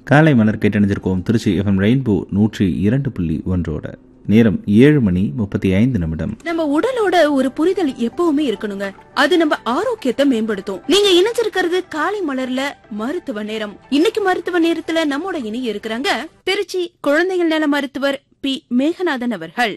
காலை மலர் கேட்டணிஞ்சிருக்கோம் திருச்சி எஃப்எம் ரெயின்போ நூற்றி இரண்டு புள்ளி ஒன்றோட நேரம் ஏழு மணி முப்பத்தி ஐந்து நிமிடம் நம்ம உடலோட ஒரு புரிதல் எப்பவுமே இருக்கணுங்க அது நம்ம ஆரோக்கியத்தை மேம்படுத்தும் நீங்க இணைஞ்சிருக்கிறது காலை மலர்ல மருத்துவ நேரம் இன்னைக்கு மருத்துவ நேரத்துல நம்மோட இனி இருக்கிறாங்க திருச்சி குழந்தைகள் நல மருத்துவர் பி மேகநாதன் அவர்கள்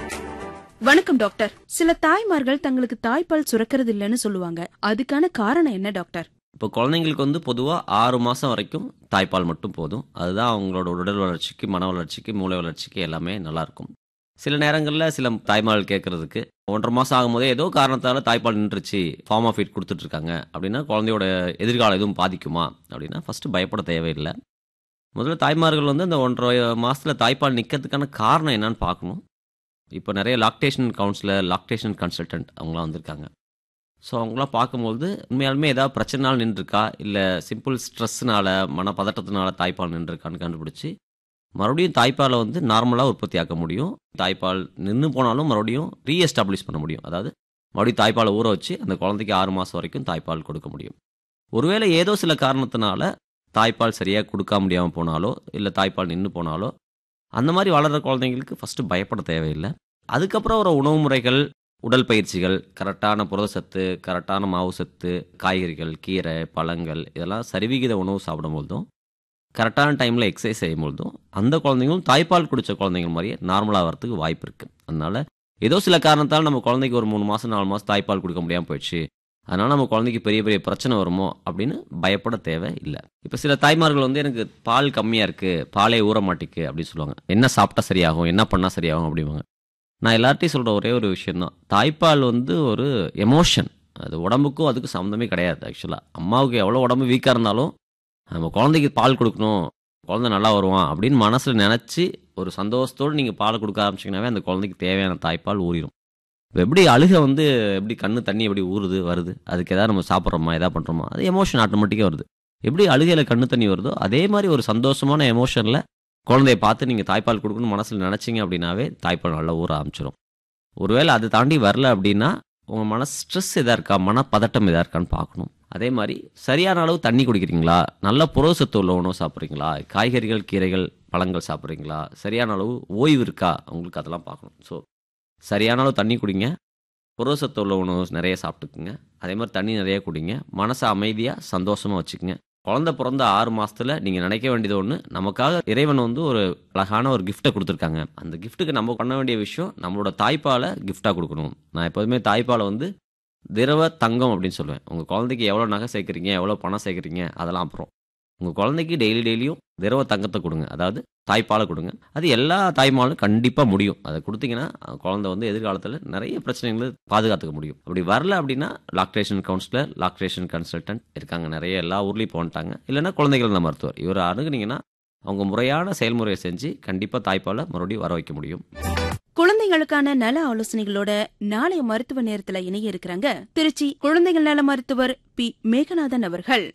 வணக்கம் டாக்டர் சில தாய்மார்கள் தங்களுக்கு தாய்ப்பால் சுரக்கிறது இல்லைன்னு சொல்லுவாங்க அதுக்கான காரணம் என்ன டாக்டர் இப்போ குழந்தைங்களுக்கு வந்து பொதுவாக ஆறு மாதம் வரைக்கும் தாய்ப்பால் மட்டும் போதும் அதுதான் அவங்களோட உடல் வளர்ச்சிக்கு மன வளர்ச்சிக்கு மூளை வளர்ச்சிக்கு எல்லாமே நல்லாயிருக்கும் சில நேரங்களில் சில தாய்மார்கள் கேட்கறதுக்கு ஒன்றரை மாதம் ஆகும்போதே ஏதோ காரணத்தால் தாய்ப்பால் நின்றுச்சு ஃபார்ம் ஆஃப் ஃபீட் கொடுத்துட்ருக்காங்க அப்படின்னா குழந்தையோட எதிர்காலம் எதுவும் பாதிக்குமா அப்படின்னா ஃபஸ்ட்டு பயப்பட தேவையில்லை முதல்ல தாய்மார்கள் வந்து அந்த ஒன்றரை மாதத்தில் தாய்ப்பால் நிற்கிறதுக்கான காரணம் என்னன்னு பார்க்கணும் இப்போ நிறைய லாக்டேஷன் கவுன்சிலர் லாக்டேஷன் கன்சல்டன்ட் அவங்களாம் வந்திருக்காங்க ஸோ அவங்களாம் பார்க்கும்போது உண்மையாலுமே ஏதாவது பிரச்சனைனால நின்றுருக்கா இல்லை சிம்பிள் ஸ்ட்ரெஸ்ஸுனால மன பதட்டத்தினால தாய்ப்பால் நின்றுருக்கான்னு கண்டுபிடிச்சி மறுபடியும் தாய்ப்பாலை வந்து நார்மலாக உற்பத்தி ஆக்க முடியும் தாய்ப்பால் நின்று போனாலும் மறுபடியும் ரீஎஸ்டாப்ளிஷ் பண்ண முடியும் அதாவது மறுபடியும் தாய்ப்பாலை ஊற வச்சு அந்த குழந்தைக்கு ஆறு மாதம் வரைக்கும் தாய்ப்பால் கொடுக்க முடியும் ஒருவேளை ஏதோ சில காரணத்தினால தாய்ப்பால் சரியாக கொடுக்க முடியாமல் போனாலோ இல்லை தாய்ப்பால் நின்று போனாலோ அந்த மாதிரி வளர்கிற குழந்தைங்களுக்கு ஃபஸ்ட்டு பயப்பட தேவையில்லை அதுக்கப்புறம் ஒரு உணவு முறைகள் உடல் பயிற்சிகள் கரெக்டான புரதச்சத்து கரெக்டான மாவு சத்து காய்கறிகள் கீரை பழங்கள் இதெல்லாம் சரிவிகித உணவு சாப்பிடும்போதும் கரெக்டான டைமில் எக்ஸசைஸ் செய்யும்போதும் அந்த குழந்தைங்களும் தாய்ப்பால் குடித்த குழந்தைங்க மாதிரியே நார்மலாக வரதுக்கு வாய்ப்பு இருக்குது அதனால் ஏதோ சில காரணத்தால் நம்ம குழந்தைக்கு ஒரு மூணு மாதம் நாலு மாதம் தாய்ப்பால் கொடுக்க முடியாமல் போயிடுச்சு அதனால் நம்ம குழந்தைக்கு பெரிய பெரிய பிரச்சனை வருமோ அப்படின்னு பயப்பட தேவை இல்லை இப்போ சில தாய்மார்கள் வந்து எனக்கு பால் கம்மியாக இருக்குது பாலே ஊற மாட்டேக்கு அப்படின்னு சொல்லுவாங்க என்ன சாப்பிட்டா சரியாகும் என்ன பண்ணால் சரியாகும் அப்படிவாங்க நான் எல்லார்ட்டையும் சொல்கிற ஒரே ஒரு விஷயந்தான் தாய்ப்பால் வந்து ஒரு எமோஷன் அது உடம்புக்கும் அதுக்கு சம்மந்தமே கிடையாது ஆக்சுவலாக அம்மாவுக்கு எவ்வளோ உடம்பு வீக்காக இருந்தாலும் நம்ம குழந்தைக்கு பால் கொடுக்கணும் குழந்தை நல்லா வருவான் அப்படின்னு மனசில் நினச்சி ஒரு சந்தோஷத்தோடு நீங்கள் பால் கொடுக்க ஆரம்பிச்சிங்கனாவே அந்த குழந்தைக்கு தேவையான தாய்ப்பால் ஊறிடும் இப்போ எப்படி அழுகை வந்து எப்படி கண்ணு தண்ணி எப்படி ஊறுது வருது அதுக்கு எதாவது நம்ம சாப்பிட்றோமா எதாவது பண்ணுறோமா அது எமோஷன் ஆட்டோமேட்டிக்காக வருது எப்படி அழுகையில் கண்ணு தண்ணி வருதோ அதே மாதிரி ஒரு சந்தோஷமான எமோஷனில் குழந்தைய பார்த்து நீங்கள் தாய்ப்பால் கொடுக்கணும்னு மனசில் நினச்சிங்க அப்படின்னாவே தாய்ப்பால் நல்லா ஊற ஆரம்பிச்சிடும் ஒருவேளை அது தாண்டி வரல அப்படின்னா உங்கள் மனசு ஸ்ட்ரெஸ் எதாக இருக்கா மனப்பதட்டம் எதாக இருக்கான்னு பார்க்கணும் அதே மாதிரி சரியான அளவு தண்ணி குடிக்கிறீங்களா நல்ல புரோசத்து உள்ள உணவு சாப்பிட்றீங்களா காய்கறிகள் கீரைகள் பழங்கள் சாப்பிட்றீங்களா சரியான அளவு ஓய்வு இருக்கா உங்களுக்கு அதெல்லாம் பார்க்கணும் ஸோ சரியான அளவு தண்ணி குடிங்க புரோசத்து உள்ள உணவு நிறைய சாப்பிட்டுக்குங்க அதே மாதிரி தண்ணி நிறைய குடிங்க மனசை அமைதியாக சந்தோஷமாக வச்சுக்கோங்க குழந்தை பிறந்த ஆறு மாசத்துல நீங்க நினைக்க வேண்டியது ஒன்று நமக்காக இறைவன் வந்து ஒரு அழகான ஒரு கிஃப்ட்டை கொடுத்துருக்காங்க அந்த கிஃப்ட்டுக்கு நம்ம பண்ண வேண்டிய விஷயம் நம்மளோட தாய்ப்பாலை கிஃப்டாக கொடுக்கணும் நான் எப்போதுமே தாய்ப்பாலை வந்து திரவ தங்கம் அப்படின்னு சொல்லுவேன் உங்கள் குழந்தைக்கு எவ்வளோ நகை சேர்க்குறீங்க எவ்வளோ பணம் சேர்க்குறீங்க அதெல்லாம் அப்புறம் உங்கள் குழந்தைக்கு டெய்லி டெய்லியும் திரவ தங்கத்தை கொடுங்க அதாவது தாய்ப்பாலை கொடுங்க அது எல்லா தாய்மாலும் கண்டிப்பாக முடியும் அதை கொடுத்தீங்கன்னா அஹ், குழந்தை வந்து எதிர்காலத்தில் நிறைய பிரச்சனைகளை பாதுகாத்துக்க முடியும் அப்படி வரல அப்படின்னா லாக்டேஷன் கவுன்சிலர் லாக்டேஷன் கன்சல்டன்ட் இருக்காங்க நிறைய எல்லா ஊர்லேயும் போன்ட்டாங்க இல்லைன்னா குழந்தைகள் நல மருத்துவர் இவர் அணுகுனீங்கன்னா அவங்க முறையான செயல்முறையை செஞ்சு கண்டிப்பாக தாய்ப்பாலை மறுபடியும் வர வைக்க முடியும் குழந்தைகளுக்கான நல ஆலோசனைகளோட நாளைய மருத்துவ நேரத்துல இணைய இருக்கிறாங்க திருச்சி குழந்தைகள் நல மருத்துவர் பி மேகநாதன் அவர்கள்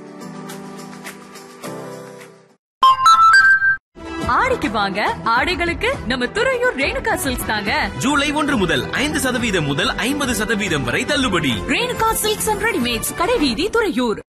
ஆடிக்கு வாங்க ஆடைகளுக்கு நம்ம துறையூர் ரேணுகா சில்க்ஸ் தாங்க ஜூலை ஒன்று முதல் ஐந்து சதவீதம் முதல் ஐம்பது சதவீதம் வரை தள்ளுபடி ரேணுகா சில்க்ஸ் அண்ட் ரெடிமேட்ஸ் கடைவீதி துறையூர்